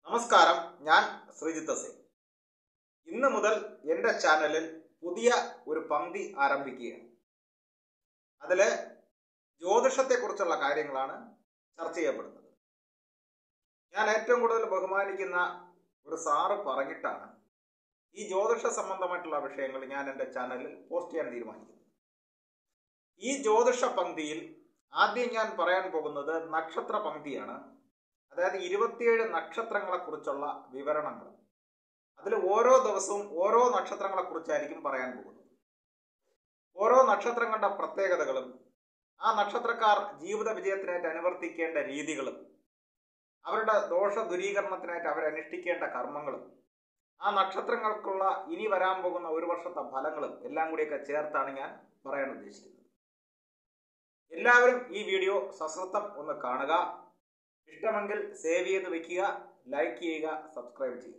നമസ്കാരം ഞാൻ ശ്രീജിത്ത് സിംഗ് ഇന്ന് മുതൽ എൻ്റെ ചാനലിൽ പുതിയ ഒരു പങ്ക്തി ആരംഭിക്കുകയാണ് അതില് ജ്യോതിഷത്തെക്കുറിച്ചുള്ള കാര്യങ്ങളാണ് ചർച്ച ചെയ്യപ്പെടുന്നത് ഞാൻ ഏറ്റവും കൂടുതൽ ബഹുമാനിക്കുന്ന ഒരു സാറ് പറഞ്ഞിട്ടാണ് ഈ ജ്യോതിഷ സംബന്ധമായിട്ടുള്ള വിഷയങ്ങൾ ഞാൻ എൻ്റെ ചാനലിൽ പോസ്റ്റ് ചെയ്യാൻ തീരുമാനിക്കുന്നത് ഈ ജ്യോതിഷ പങ്ക്തിയിൽ ആദ്യം ഞാൻ പറയാൻ പോകുന്നത് നക്ഷത്ര പങ്ക്തിയാണ് അതായത് ഇരുപത്തിയേഴ് നക്ഷത്രങ്ങളെ കുറിച്ചുള്ള വിവരണങ്ങൾ അതിൽ ഓരോ ദിവസവും ഓരോ നക്ഷത്രങ്ങളെ കുറിച്ചായിരിക്കും പറയാൻ പോകുന്നത് ഓരോ നക്ഷത്രങ്ങളുടെ പ്രത്യേകതകളും ആ നക്ഷത്രക്കാർ ജീവിത വിജയത്തിനായിട്ട് അനുവർത്തിക്കേണ്ട രീതികളും അവരുടെ ദോഷ ദുരീകരണത്തിനായിട്ട് അവരനുഷ്ഠിക്കേണ്ട കർമ്മങ്ങളും ആ നക്ഷത്രങ്ങൾക്കുള്ള ഇനി വരാൻ പോകുന്ന ഒരു വർഷത്തെ ഫലങ്ങളും എല്ലാം കൂടിയൊക്കെ ചേർത്താണ് ഞാൻ പറയാൻ ഉദ്ദേശിക്കുന്നത് എല്ലാവരും ഈ വീഡിയോ സശ്രദ്ധം ഒന്ന് കാണുക ഇഷ്ടമെങ്കിൽ സേവ് ചെയ്ത് വെക്കുക ലൈക്ക് ചെയ്യുക സബ്സ്ക്രൈബ് ചെയ്യുക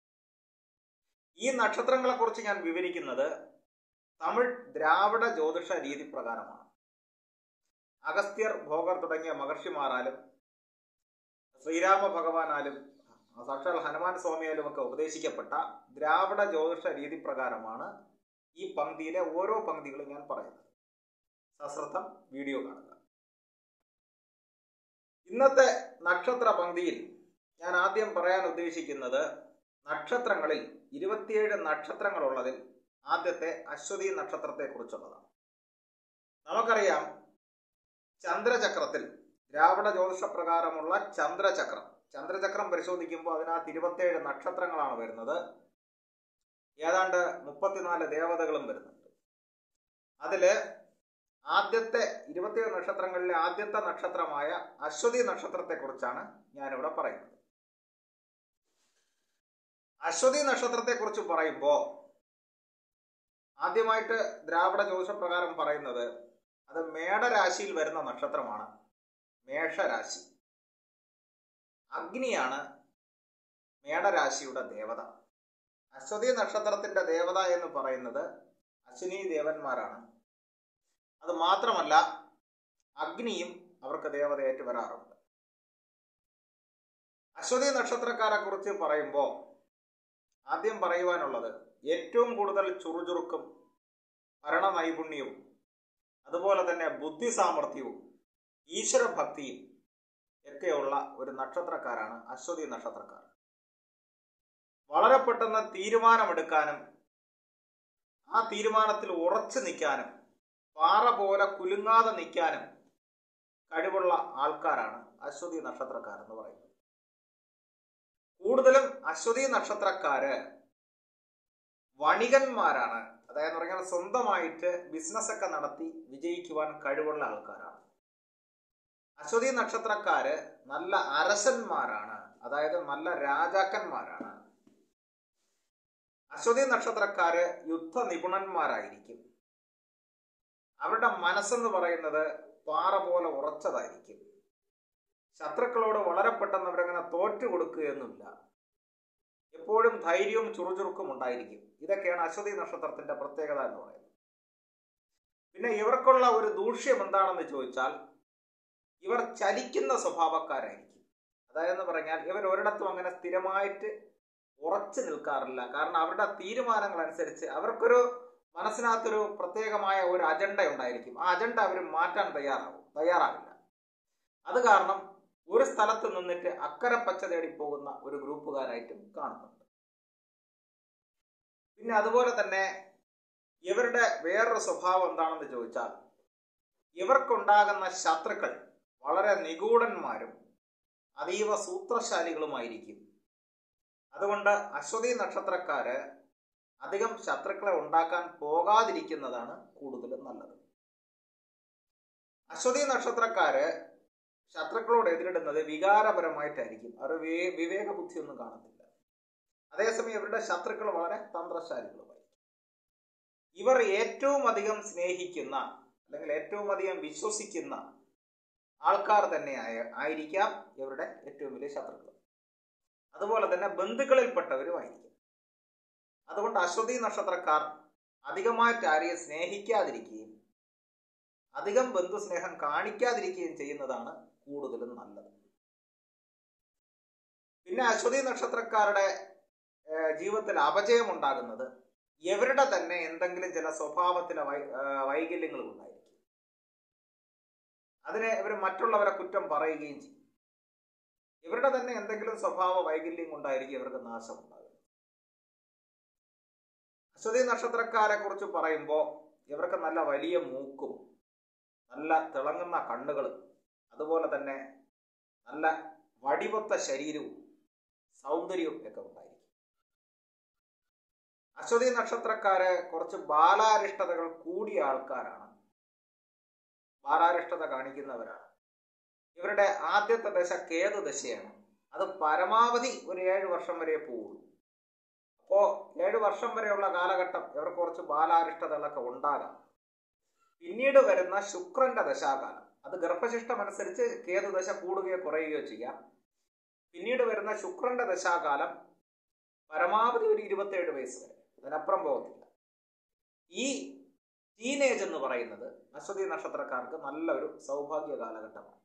ഈ നക്ഷത്രങ്ങളെ കുറിച്ച് ഞാൻ വിവരിക്കുന്നത് തമിഴ് ദ്രാവിഡ ജ്യോതിഷ രീതി പ്രകാരമാണ് അഗസ്ത്യർ ഭോഗർ തുടങ്ങിയ മഹർഷിമാരാലും ശ്രീരാമ ഭഗവാനാലും സാക്ഷാൽ ഹനുമാൻ സ്വാമിയാലും ഒക്കെ ഉപദേശിക്കപ്പെട്ട ദ്രാവിഡ ജ്യോതിഷ രീതി പ്രകാരമാണ് ഈ പങ്ക്തിയിലെ ഓരോ പങ്ക്തികളും ഞാൻ പറയുന്നത് സശ്രദ്ധം വീഡിയോ കാണുക ഇന്നത്തെ നക്ഷത്ര പങ്ക്തിയിൽ ഞാൻ ആദ്യം പറയാൻ ഉദ്ദേശിക്കുന്നത് നക്ഷത്രങ്ങളിൽ ഇരുപത്തിയേഴ് നക്ഷത്രങ്ങളുള്ളതിൽ ആദ്യത്തെ അശ്വതി നക്ഷത്രത്തെ കുറിച്ചുള്ളതാണ് നമുക്കറിയാം ചന്ദ്രചക്രത്തിൽ ദ്രാവിഡ ജ്യോതിഷ പ്രകാരമുള്ള ചന്ദ്രചക്രം ചന്ദ്രചക്രം പരിശോധിക്കുമ്പോൾ അതിനകത്ത് ഇരുപത്തിയേഴ് നക്ഷത്രങ്ങളാണ് വരുന്നത് ഏതാണ്ട് മുപ്പത്തിനാല് ദേവതകളും വരുന്നുണ്ട് അതില് ആദ്യത്തെ ഇരുപത്തിയേഴ് നക്ഷത്രങ്ങളിലെ ആദ്യത്തെ നക്ഷത്രമായ അശ്വതി നക്ഷത്രത്തെ കുറിച്ചാണ് ഞാനിവിടെ പറയുന്നത് അശ്വതി നക്ഷത്രത്തെ കുറിച്ച് പറയുമ്പോൾ ആദ്യമായിട്ട് ദ്രാവിഡ ജ്യോതിഷ പ്രകാരം പറയുന്നത് അത് മേടരാശിയിൽ വരുന്ന നക്ഷത്രമാണ് മേഷരാശി അഗ്നിയാണ് മേടരാശിയുടെ ദേവത അശ്വതി നക്ഷത്രത്തിന്റെ ദേവത എന്ന് പറയുന്നത് അശ്വിനി ദേവന്മാരാണ് അത് മാത്രമല്ല അഗ്നിയും അവർക്ക് ദേവതയായിട്ട് വരാറുണ്ട് അശ്വതി നക്ഷത്രക്കാരെ കുറിച്ച് പറയുമ്പോൾ ആദ്യം പറയുവാനുള്ളത് ഏറ്റവും കൂടുതൽ ചുറുചുറുക്കും ഭരണ നൈപുണ്യവും അതുപോലെ തന്നെ ബുദ്ധി സാമർഥ്യവും ഈശ്വരഭക്തിയും ഒക്കെയുള്ള ഒരു നക്ഷത്രക്കാരാണ് അശ്വതി നക്ഷത്രക്കാർ വളരെ പെട്ടെന്ന് തീരുമാനമെടുക്കാനും ആ തീരുമാനത്തിൽ ഉറച്ചു നിൽക്കാനും പാറ പോലെ കുലുങ്ങാതെ നിൽക്കാനും കഴിവുള്ള ആൾക്കാരാണ് അശ്വതി നക്ഷത്രക്കാർ എന്ന് പറയുന്നത് കൂടുതലും അശ്വതി നക്ഷത്രക്കാര് വണികന്മാരാണ് അതായത് പറഞ്ഞാൽ സ്വന്തമായിട്ട് ബിസിനസ് ഒക്കെ നടത്തി വിജയിക്കുവാൻ കഴിവുള്ള ആൾക്കാരാണ് അശ്വതി നക്ഷത്രക്കാര് നല്ല അരസന്മാരാണ് അതായത് നല്ല രാജാക്കന്മാരാണ് അശ്വതി നക്ഷത്രക്കാര് യുദ്ധ നിപുണന്മാരായിരിക്കും അവരുടെ മനസ്സെന്ന് പറയുന്നത് പാറ പോലെ ഉറച്ചതായിരിക്കും ശത്രുക്കളോട് വളരെ പെട്ടെന്ന് അവരങ്ങനെ തോറ്റു കൊടുക്കുകയൊന്നുമില്ല എപ്പോഴും ധൈര്യവും ചുറുചുറുക്കും ഉണ്ടായിരിക്കും ഇതൊക്കെയാണ് അശ്വതി നക്ഷത്രത്തിന്റെ പ്രത്യേകത എന്ന് പറയുന്നത് പിന്നെ ഇവർക്കുള്ള ഒരു ദൂഷ്യം എന്താണെന്ന് ചോദിച്ചാൽ ഇവർ ചലിക്കുന്ന സ്വഭാവക്കാരായിരിക്കും അതായത് പറഞ്ഞാൽ ഇവർ ഒരിടത്തും അങ്ങനെ സ്ഥിരമായിട്ട് ഉറച്ചു നിൽക്കാറില്ല കാരണം അവരുടെ തീരുമാനങ്ങൾ അനുസരിച്ച് അവർക്കൊരു മനസ്സിനകത്തൊരു പ്രത്യേകമായ ഒരു അജണ്ട ഉണ്ടായിരിക്കും ആ അജണ്ട അവർ മാറ്റാൻ തയ്യാറാവും തയ്യാറാവില്ല അത് കാരണം ഒരു സ്ഥലത്ത് നിന്നിട്ട് അക്കരെ പച്ച തേടി പോകുന്ന ഒരു ഗ്രൂപ്പുകാരായിട്ടും കാണുന്നുണ്ട് പിന്നെ അതുപോലെ തന്നെ ഇവരുടെ വേറൊരു സ്വഭാവം എന്താണെന്ന് ചോദിച്ചാൽ ഇവർക്കുണ്ടാകുന്ന ശത്രുക്കൾ വളരെ നിഗൂഢന്മാരും അതീവ സൂത്രശാലികളുമായിരിക്കും അതുകൊണ്ട് അശ്വതി നക്ഷത്രക്കാര് അധികം ശത്രുക്കളെ ഉണ്ടാക്കാൻ പോകാതിരിക്കുന്നതാണ് കൂടുതലും നല്ലത് അശ്വതി നക്ഷത്രക്കാര് ശത്രുക്കളോട് എതിരിടുന്നത് വികാരപരമായിട്ടായിരിക്കും അവർ വിവേക ബുദ്ധിയൊന്നും കാണത്തില്ല അതേസമയം ഇവരുടെ ശത്രുക്കൾ വളരെ തന്ത്രശാലികളുമായിരിക്കും ഇവർ ഏറ്റവും അധികം സ്നേഹിക്കുന്ന അല്ലെങ്കിൽ ഏറ്റവും അധികം വിശ്വസിക്കുന്ന ആൾക്കാർ തന്നെ ആയ ആയിരിക്കാം ഇവരുടെ ഏറ്റവും വലിയ ശത്രുക്കൾ അതുപോലെ തന്നെ ബന്ധുക്കളിൽപ്പെട്ടവരുമായിരിക്കും അതുകൊണ്ട് അശ്വതി നക്ഷത്രക്കാർ അധികമായിട്ട് ആരെയും സ്നേഹിക്കാതിരിക്കുകയും അധികം ബന്ധുസ്നേഹം കാണിക്കാതിരിക്കുകയും ചെയ്യുന്നതാണ് കൂടുതലും നല്ലത് പിന്നെ അശ്വതി നക്ഷത്രക്കാരുടെ ഏഹ്, ജീവിതത്തിൽ അപജയം ഉണ്ടാകുന്നത് ഇവരുടെ തന്നെ എന്തെങ്കിലും ചില സ്വഭാവത്തിലെ വൈ- ഏഹ്, വൈകല്യങ്ങൾ ഉണ്ടായിരിക്കും അതിനെ ഇവർ മറ്റുള്ളവരെ കുറ്റം പറയുകയും ചെയ്യും ഇവരുടെ തന്നെ എന്തെങ്കിലും സ്വഭാവ വൈകല്യം കൊണ്ടായിരിക്കും ഇവർക്ക് നാശം ഉണ്ടാകുന്നത് അശ്വതി നക്ഷത്രക്കാരെ കുറിച്ച് പറയുമ്പോൾ ഇവർക്ക് നല്ല വലിയ മൂക്കും നല്ല തിളങ്ങുന്ന കണ്ണുകളും അതുപോലെ തന്നെ നല്ല വടിവൊത്ത ശരീരവും സൗന്ദര്യവും ഒക്കെ ഉണ്ടായിരിക്കും അശ്വതി നക്ഷത്രക്കാര് കുറച്ച് ബാലാരിഷ്ടതകൾ കൂടിയ ആൾക്കാരാണ് ബാലാരിഷ്ടത കാണിക്കുന്നവരാണ് ഇവരുടെ ആദ്യത്തെ ദശ കേതു ദശയാണ് അത് പരമാവധി ഒരു ഏഴ് വർഷം വരെ പോവുള്ളൂ അപ്പോ ഏഴ് വർഷം വരെയുള്ള കാലഘട്ടം ഇവർക്ക് കുറച്ച് ബാലാരിഷ്ടതകളൊക്കെ ഉണ്ടാകാം പിന്നീട് വരുന്ന ശുക്രന്റെ ദശാകാലം അത് ഗർഭശിഷ്ടം അനുസരിച്ച് കേതു ദശ കൂടുകയോ കുറയുകയോ ചെയ്യാം പിന്നീട് വരുന്ന ശുക്രന്റെ ദശാകാലം പരമാവധി ഒരു ഇരുപത്തേഴ് വയസ്സ് വരെ അതിനപ്പുറം പോകത്തില്ല ഈ ടീനേജ് എന്ന് പറയുന്നത് അശ്വതി നക്ഷത്രക്കാർക്ക് നല്ലൊരു സൗഭാഗ്യ കാലഘട്ടമാണ്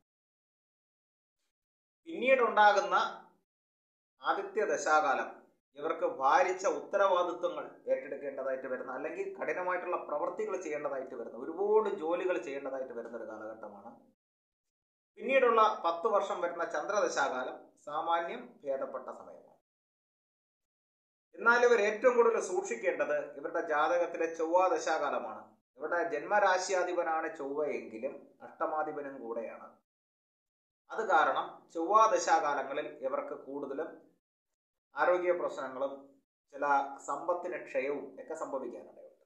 പിന്നീട് ഉണ്ടാകുന്ന ആദിത്യ ദശാകാലം ഇവർക്ക് ഭാരിച്ച ഉത്തരവാദിത്വങ്ങൾ ഏറ്റെടുക്കേണ്ടതായിട്ട് വരുന്ന അല്ലെങ്കിൽ കഠിനമായിട്ടുള്ള പ്രവൃത്തികൾ ചെയ്യേണ്ടതായിട്ട് വരുന്ന ഒരുപാട് ജോലികൾ ചെയ്യേണ്ടതായിട്ട് വരുന്ന ഒരു കാലഘട്ടമാണ് പിന്നീടുള്ള പത്ത് വർഷം വരുന്ന ചന്ദ്രദശാകാലം സാമാന്യം ഭേദപ്പെട്ട സമയമാണ് എന്നാൽ ഇവർ ഏറ്റവും കൂടുതൽ സൂക്ഷിക്കേണ്ടത് ഇവരുടെ ജാതകത്തിലെ ചൊവ്വ ദശാകാലമാണ് ഇവരുടെ ജന്മരാശിയാധിപനാണ് ചൊവ്വയെങ്കിലും അഷ്ടമാധിപനും കൂടെയാണ് അത് കാരണം ചൊവ്വ ദശാകാലങ്ങളിൽ ഇവർക്ക് കൂടുതലും ആരോഗ്യ പ്രശ്നങ്ങളും ചില സമ്പത്തിന് ക്ഷയവും ഒക്കെ സംഭവിക്കാനിടയുണ്ട്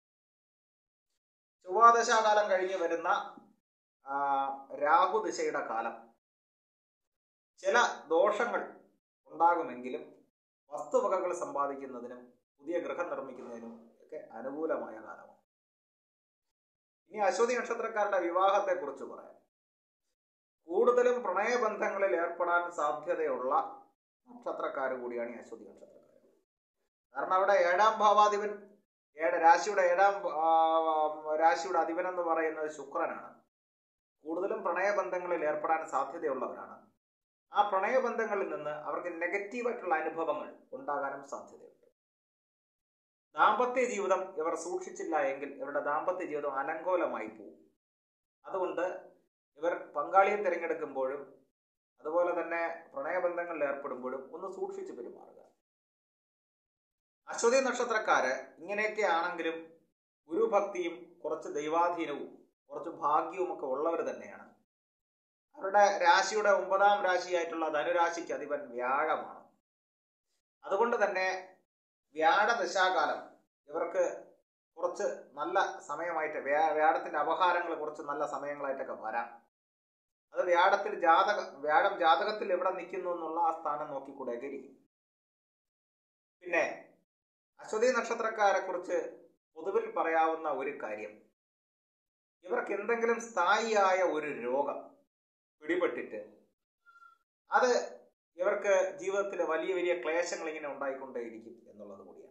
ചൊവ്വാദശാകാലം കഴിഞ്ഞ് വരുന്ന ആ, രാഹുദിശയുടെ കാലം ചില ദോഷങ്ങൾ ഉണ്ടാകുമെങ്കിലും വസ്തുവകകൾ സമ്പാദിക്കുന്നതിനും പുതിയ ഗൃഹം നിർമ്മിക്കുന്നതിനും ഒക്കെ അനുകൂലമായ കാലമാണ് ഇനി അശ്വതി നക്ഷത്രക്കാരുടെ വിവാഹത്തെ കുറിച്ച് പറയാം കൂടുതലും പ്രണയബന്ധങ്ങളിൽ ഏർപ്പെടാൻ സാധ്യതയുള്ള നക്ഷത്രക്കാർ കൂടിയാണ് ഈ അശ്വതി നക്ഷത്രക്കാർ കാരണം അവിടെ ഏഴാം ഭാവാധിപൻ ഏഴ് രാശിയുടെ ഏഴാം ആ, രാശിയുടെ അധിപൻ എന്ന് പറയുന്നത് ശുക്രനാണ് കൂടുതലും പ്രണയബന്ധങ്ങളിൽ ഏർപ്പെടാൻ സാധ്യതയുള്ളവരാണ് ആ പ്രണയബന്ധങ്ങളിൽ നിന്ന് അവർക്ക് നെഗറ്റീവായിട്ടുള്ള അനുഭവങ്ങൾ ഉണ്ടാകാനും സാധ്യതയുണ്ട് ദാമ്പത്യ ജീവിതം ഇവർ സൂക്ഷിച്ചില്ല എങ്കിൽ ഇവരുടെ ദാമ്പത്യ ജീവിതം അലങ്കോലമായി പോകും അതുകൊണ്ട് ഇവർ പങ്കാളിയെ തിരഞ്ഞെടുക്കുമ്പോഴും അതുപോലെ തന്നെ പ്രണയബന്ധങ്ങളിൽ ഏർപ്പെടുമ്പോഴും ഒന്ന് സൂക്ഷിച്ച് പെരുമാറുക അശ്വതി നക്ഷത്രക്കാര് ഇങ്ങനെയൊക്കെ ആണെങ്കിലും ഗുരുഭക്തിയും കുറച്ച് ദൈവാധീനവും കുറച്ച് ഭാഗ്യവും ഒക്കെ ഉള്ളവർ തന്നെയാണ് അവരുടെ രാശിയുടെ ഒമ്പതാം രാശിയായിട്ടുള്ള ധനുരാശിക്ക് അധിപൻ വ്യാഴമാണ് അതുകൊണ്ട് തന്നെ വ്യാഴ ദശാകാലം ഇവർക്ക് കുറച്ച് നല്ല സമയമായിട്ട് വ്യാ വ്യാഴത്തിന്റെ അപഹാരങ്ങൾ കുറച്ച് നല്ല സമയങ്ങളായിട്ടൊക്കെ വരാം അത് വ്യാഴത്തിൽ ജാതക വ്യാഴം ജാതകത്തിൽ എവിടെ നിൽക്കുന്നു എന്നുള്ള ആ സ്ഥാനം നോക്കിക്കൂടെയൊക്കെ ഇരിക്കും പിന്നെ അശ്വതി നക്ഷത്രക്കാരെ കുറിച്ച് പൊതുവിൽ പറയാവുന്ന ഒരു കാര്യം ഇവർക്ക് എന്തെങ്കിലും സ്ഥായിയായ ഒരു രോഗം പിടിപെട്ടിട്ട് അത് ഇവർക്ക് ജീവിതത്തിൽ വലിയ വലിയ ക്ലേശങ്ങൾ ഇങ്ങനെ ഉണ്ടായിക്കൊണ്ടേയിരിക്കും എന്നുള്ളത് കൂടിയാണ്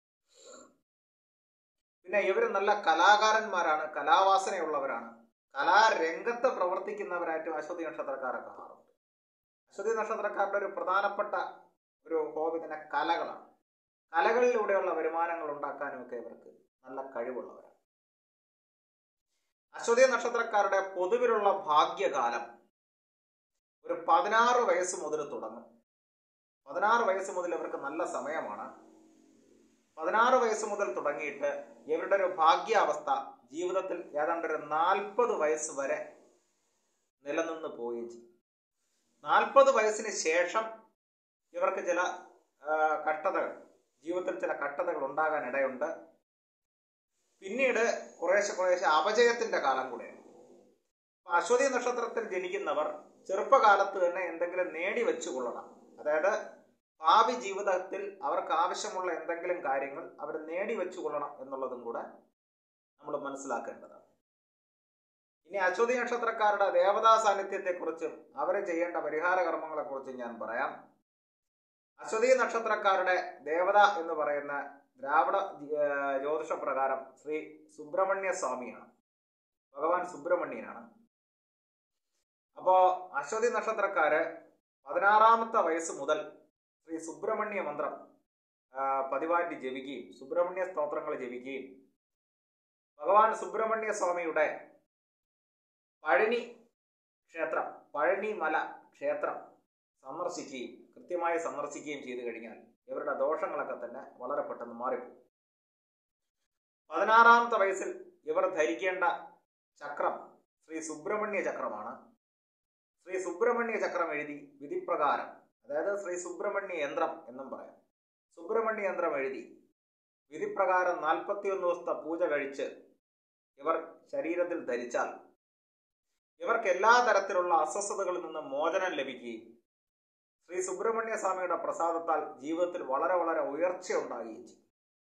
പിന്നെ ഇവർ നല്ല കലാകാരന്മാരാണ് കലാവാസനയുള്ളവരാണ് കലാരംഗത്ത് പ്രവർത്തിക്കുന്നവരായിട്ട് അശ്വതി നക്ഷത്രക്കാരെ കാണാറുണ്ട് അശ്വതി നക്ഷത്രക്കാരുടെ ഒരു പ്രധാനപ്പെട്ട ഒരു ഹോബി തന്നെ കലകളാണ് കലകളിലൂടെയുള്ള വരുമാനങ്ങൾ ഉണ്ടാക്കാനും ഒക്കെ ഇവർക്ക് നല്ല കഴിവുള്ളവരാണ് അശ്വതി നക്ഷത്രക്കാരുടെ പൊതുവിലുള്ള ഭാഗ്യകാലം ഒരു പതിനാറ് വയസ്സ് മുതൽ തുടങ്ങും പതിനാറ് വയസ്സ് മുതൽ ഇവർക്ക് നല്ല സമയമാണ് പതിനാറ് വയസ്സ് മുതൽ തുടങ്ങിയിട്ട് ഇവരുടെ ഒരു ഭാഗ്യാവസ്ഥ ജീവിതത്തിൽ ഏതാണ്ട് ഒരു നാൽപ്പത് വയസ്സ് വരെ നിലനിന്ന് പോവുകയും ചെയ്യും നാൽപ്പത് വയസ്സിന് ശേഷം ഇവർക്ക് ചില ആ, കഷ്ടതകൾ ജീവിതത്തിൽ ചില കഷ്ടതകൾ ഉണ്ടാകാൻ ഇടയുണ്ട് പിന്നീട് കുറേശ്ശെ കുറേശ്ശെ അപജയത്തിന്റെ കാലം കൂടെയാണ് അപ്പൊ അശ്വതി നക്ഷത്രത്തിൽ ജനിക്കുന്നവർ ചെറുപ്പകാലത്ത് തന്നെ എന്തെങ്കിലും നേടി വെച്ചുകൊള്ളണം അതായത് ഭാവി ജീവിതത്തിൽ അവർക്ക് ആവശ്യമുള്ള എന്തെങ്കിലും കാര്യങ്ങൾ അവർ നേടി വെച്ചുകൊള്ളണം എന്നുള്ളതും കൂടെ നമ്മൾ മനസ്സിലാക്കേണ്ടതാണ് ഇനി അശ്വതി നക്ഷത്രക്കാരുടെ ദേവതാ സാന്നിധ്യത്തെക്കുറിച്ചും അവർ ചെയ്യേണ്ട പരിഹാര കർമ്മങ്ങളെക്കുറിച്ചും ഞാൻ പറയാം അശ്വതി നക്ഷത്രക്കാരുടെ ദേവത എന്ന് പറയുന്ന ദ്രാവിഡ ഏർ, ജ്യോതിഷ പ്രകാരം ശ്രീ സുബ്രഹ്മണ്യ സ്വാമിയാണ് ഭഗവാൻ സുബ്രഹ്മണ്യനാണ് അപ്പോ അശ്വതി നക്ഷത്രക്കാര് പതിനാറാമത്തെ വയസ്സ് മുതൽ ശ്രീ സുബ്രഹ്മണ്യ മന്ത്രം ആ, പതിവായിട്ട് ജപിക്കുകയും സുബ്രഹ്മണ്യ സ്തോത്രങ്ങൾ ജപിക്കുകയും ഭഗവാൻ സുബ്രഹ്മണ്യ സ്വാമിയുടെ പഴനി ക്ഷേത്രം പഴനി മല ക്ഷേത്രം സന്ദർശിക്കുകയും കൃത്യമായി സന്ദർശിക്കുകയും ചെയ്തു കഴിഞ്ഞാൽ ഇവരുടെ ദോഷങ്ങളൊക്കെ തന്നെ വളരെ പെട്ടെന്ന് മാറിപ്പോകും പതിനാറാമത്തെ വയസ്സിൽ ഇവർ ധരിക്കേണ്ട ചക്രം ശ്രീ സുബ്രഹ്മണ്യ ചക്രമാണ് ശ്രീ സുബ്രഹ്മണ്യ ചക്രം എഴുതി വിധിപ്രകാരം അതായത് ശ്രീ സുബ്രഹ്മണ്യ യന്ത്രം എന്നും പറയാം സുബ്രഹ്മണ്യ യന്ത്രം എഴുതി വിധിപ്രകാരം നാൽപ്പത്തിയൊന്ന് ദിവസത്തെ പൂജ കഴിച്ച് ഇവർ ശരീരത്തിൽ ധരിച്ചാൽ ഇവർക്ക് എല്ലാ തരത്തിലുള്ള അസ്വസ്ഥതകളിൽ നിന്നും മോചനം ലഭിക്കുകയും ശ്രീ സുബ്രഹ്മണ്യ സ്വാമിയുടെ പ്രസാദത്താൽ ജീവിതത്തിൽ വളരെ വളരെ ഉയർച്ച ഉണ്ടാകുകയും ചെയ്യും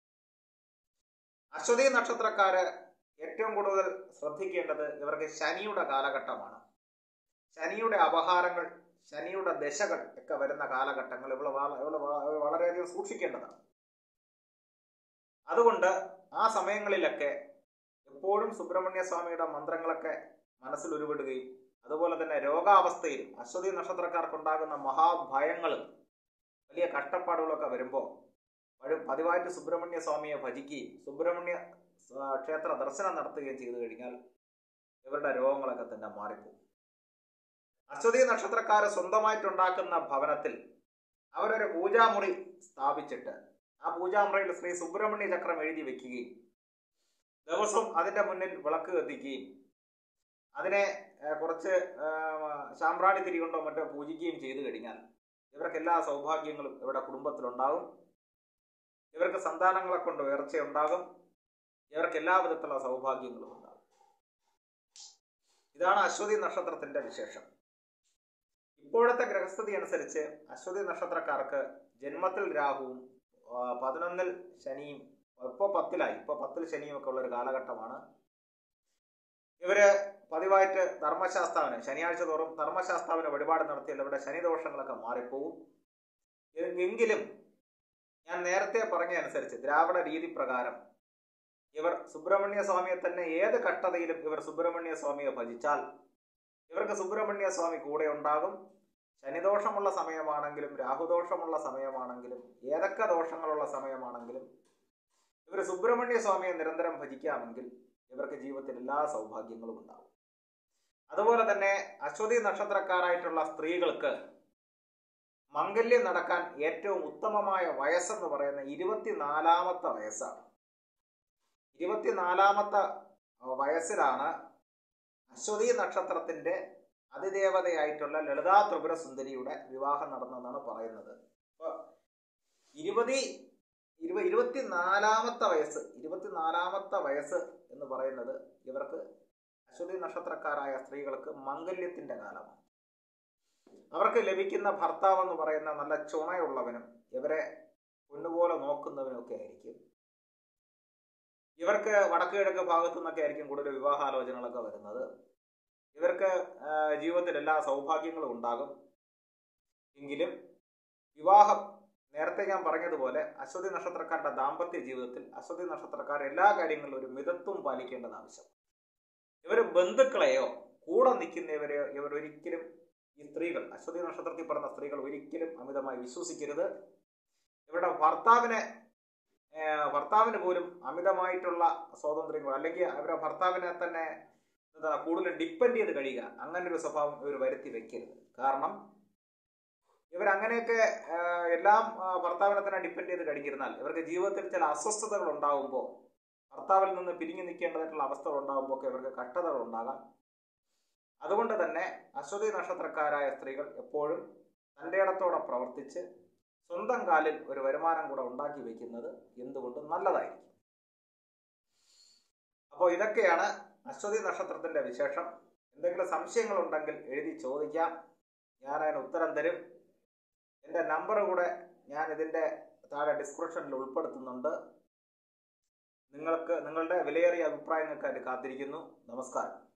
അശ്വതി നക്ഷത്രക്കാര് ഏറ്റവും കൂടുതൽ ശ്രദ്ധിക്കേണ്ടത് ഇവർക്ക് ശനിയുടെ കാലഘട്ടമാണ് ശനിയുടെ അപഹാരങ്ങൾ ശനിയുടെ ദശകൾ ഒക്കെ വരുന്ന കാലഘട്ടങ്ങൾ ഇവള് വള- ഇവള് വള- വളരെയധികം സൂക്ഷിക്കേണ്ടതാണ് അതുകൊണ്ട് ആ സമയങ്ങളിലൊക്കെ എപ്പോഴും സുബ്രഹ്മണ്യ സ്വാമിയുടെ മന്ത്രങ്ങളൊക്കെ മനസ്സിൽ ഉരുവിടുകയും അതുപോലെ തന്നെ രോഗാവസ്ഥയിൽ അശ്വതി നക്ഷത്രക്കാർക്കുണ്ടാകുന്ന മഹാഭയങ്ങളും വലിയ കഷ്ടപ്പാടുകളൊക്കെ വരുമ്പോൾ വഴി- പതിവായിട്ട് സുബ്രഹ്മണ്യ സ്വാമിയെ ഭജിക്കുകയും സുബ്രഹ്മണ്യ ആ, ക്ഷേത്ര ദർശനം നടത്തുകയും ചെയ്തു കഴിഞ്ഞാൽ ഇവരുടെ രോഗങ്ങളൊക്കെ തന്നെ മാറിപ്പോകും അശ്വതി നക്ഷത്രക്കാർ സ്വന്തമായിട്ടുണ്ടാക്കുന്ന ഭവനത്തിൽ അവരൊരു പൂജാമുറി സ്ഥാപിച്ചിട്ട് ആ പൂജാമുറിയിൽ ശ്രീ സുബ്രഹ്മണ്യ ചക്രം എഴുതി വെക്കുകയും ദിവസവും അതിന്റെ മുന്നിൽ വിളക്ക് കത്തിക്കുകയും അതിനെ ഏഹ്, കുറച്ച് ഏഹ്, ശാമ്പ്രാണി തിരി കൊണ്ടോ മറ്റോ പൂജിക്കുകയും ചെയ്തു കഴിഞ്ഞാൽ ഇവർക്ക് എല്ലാ സൗഭാഗ്യങ്ങളും ഇവരുടെ കുടുംബത്തിലുണ്ടാകും ഇവർക്ക് സന്താനങ്ങളെ കൊണ്ട് ഉയർച്ചയുണ്ടാകും ഇവർക്ക് എല്ലാ വിധത്തിലുള്ള സൗഭാഗ്യങ്ങളും ഉണ്ടാകും ഇതാണ് അശ്വതി നക്ഷത്രത്തിന്റെ വിശേഷം ഇപ്പോഴത്തെ ഗ്രഹസ്ഥിതി അനുസരിച്ച് അശ്വതി നക്ഷത്രക്കാർക്ക് ജന്മത്തിൽ രാഹുവും ആ, പതിനൊന്നിൽ ശനിയും ഇപ്പൊ പത്തിലായി ഇപ്പൊ പത്തിൽ ശനിയും ഒക്കെ ഉള്ള ഒരു കാലഘട്ടമാണ് ഇവര് പതിവായിട്ട് ധർമ്മശാസ്താവിന് ശനിയാഴ്ച തോറും ധർമ്മശാസ്താവിന് വഴിപാട് നടത്തിയാൽ ഇവരുടെ ശനിദോഷങ്ങളൊക്കെ മാറിപ്പോവും എ- എങ്കിലും ഞാൻ നേരത്തെ പറഞ്ഞ അനുസരിച്ച് ദ്രാവിഡ രീതി പ്രകാരം ഇവർ സുബ്രഹ്മണ്യ സ്വാമിയെ തന്നെ ഏത് കഷ്ടതയിലും ഇവർ സുബ്രഹ്മണ്യ സ്വാമിയെ ഭജിച്ചാൽ ഇവർക്ക് സുബ്രഹ്മണ്യ സ്വാമി കൂടെ ഉണ്ടാകും ശനിദോഷമുള്ള സമയമാണെങ്കിലും രാഹുദോഷമുള്ള സമയമാണെങ്കിലും ഏതൊക്കെ ദോഷങ്ങളുള്ള സമയമാണെങ്കിലും ഇവർ സുബ്രഹ്മണ്യ സ്വാമിയെ നിരന്തരം ഭജിക്കാമെങ്കിൽ ഇവർക്ക് ജീവിതത്തിൽ എല്ലാ സൗഭാഗ്യങ്ങളും ഉണ്ടാകും അതുപോലെ തന്നെ അശ്വതി നക്ഷത്രക്കാരായിട്ടുള്ള സ്ത്രീകൾക്ക് മംഗല്യം നടക്കാൻ ഏറ്റവും ഉത്തമമായ വയസ്സെന്ന് പറയുന്ന ഇരുപത്തിനാലാമത്തെ വയസ്സാണ് ഇരുപത്തിനാലാമത്തെ വയസ്സിലാണ് അശ്വതി നക്ഷത്രത്തിന്റെ അതിദേവതയായിട്ടുള്ള ലളിതാ ത്രിപുര സുന്ദരിയുടെ വിവാഹം നടന്നതെന്നാണ് പറയുന്നത് അപ്പൊ ഇരുപതി ഇരുപ ഇരുപത്തിനാലാമത്തെ വയസ്സ് ഇരുപത്തിനാലാമത്തെ വയസ്സ് എന്ന് പറയുന്നത് ഇവർക്ക് അശ്വതി നക്ഷത്രക്കാരായ സ്ത്രീകൾക്ക് മംഗല്യത്തിന്റെ കാലമാണ് അവർക്ക് ലഭിക്കുന്ന ഭർത്താവ് എന്ന് പറയുന്ന നല്ല ചുണയുള്ളവനും ഇവരെ പൊന്നുപോലെ നോക്കുന്നവനും ഒക്കെ ആയിരിക്കും ഇവർക്ക് വടക്ക് കിഴക്ക് ഭാഗത്തു നിന്നൊക്കെ ആയിരിക്കും കൂടുതൽ വിവാഹാലോചനകളൊക്കെ വരുന്നത് ഇവർക്ക് ആ, ജീവിതത്തിൽ എല്ലാ സൗഭാഗ്യങ്ങളും ഉണ്ടാകും എങ്കിലും വിവാഹം നേരത്തെ ഞാൻ പറഞ്ഞതുപോലെ അശ്വതി നക്ഷത്രക്കാരുടെ ദാമ്പത്യ ജീവിതത്തിൽ അശ്വതി നക്ഷത്രക്കാർ എല്ലാ കാര്യങ്ങളിലും ഒരു മിതത്വം പാലിക്കേണ്ടത് ആവശ്യം ഇവർ ബന്ധുക്കളെയോ കൂടെ നിൽക്കുന്നവരെയോ ഇവർ ഒരിക്കലും ഈ സ്ത്രീകൾ അശ്വതി നക്ഷത്രത്തിൽ പറഞ്ഞ സ്ത്രീകൾ ഒരിക്കലും അമിതമായി വിശ്വസിക്കരുത് ഇവരുടെ ഭർത്താവിനെ ഏഹ്, ഭർത്താവിന് പോലും അമിതമായിട്ടുള്ള സ്വാതന്ത്ര്യങ്ങൾ അല്ലെങ്കിൽ അവരുടെ ഭർത്താവിനെ തന്നെ എന്താ കൂടുതൽ ഡിപ്പെൻഡ് ചെയ്ത് കഴിയുക അങ്ങനെ ഒരു സ്വഭാവം ഇവർ വരുത്തി വെക്കരുത് കാരണം ഇവർ അങ്ങനെയൊക്കെ ആഹ്, എല്ലാം ആഹ്, ഭർത്താവിനെ തന്നെ ഡിപ്പെൻഡ് ചെയ്ത് കഴിഞ്ഞിരുന്നാൽ ഇവർക്ക് ജീവിതത്തിൽ ചില അസ്വസ്ഥതകൾ ഉണ്ടാകുമ്പോൾ ഭർത്താവിൽ നിന്ന് പിരിഞ്ഞു നിൽക്കേണ്ടതായിട്ടുള്ള അവസ്ഥകൾ ഉണ്ടാകുമ്പോൾ ഒക്കെ ഇവർക്ക് കഷ്ടതകൾ ഉണ്ടാകാം അതുകൊണ്ട് തന്നെ അശ്വതി നക്ഷത്രക്കാരായ സ്ത്രീകൾ എപ്പോഴും തൻ്റെ ഇടത്തോടെ പ്രവർത്തിച്ച് സ്വന്തം കാലിൽ ഒരു വരുമാനം കൂടെ ഉണ്ടാക്കി വെക്കുന്നത് എന്തുകൊണ്ടും നല്ലതായിരിക്കും അപ്പോൾ ഇതൊക്കെയാണ് അശ്വതി നക്ഷത്രത്തിന്റെ വിശേഷം എന്തെങ്കിലും സംശയങ്ങളുണ്ടെങ്കിൽ എഴുതി ചോദിക്കാം ഞാൻ അതിന് ഉത്തരം തരും എൻ്റെ നമ്പർ കൂടെ ഞാൻ ഇതിൻ്റെ താഴെ ഡിസ്ക്രിപ്ഷനിൽ ഉൾപ്പെടുത്തുന്നുണ്ട് നിങ്ങൾക്ക് നിങ്ങളുടെ വിലയേറിയ അഭിപ്രായങ്ങൾക്കായിട്ട് കാത്തിരിക്കുന്നു നമസ്കാരം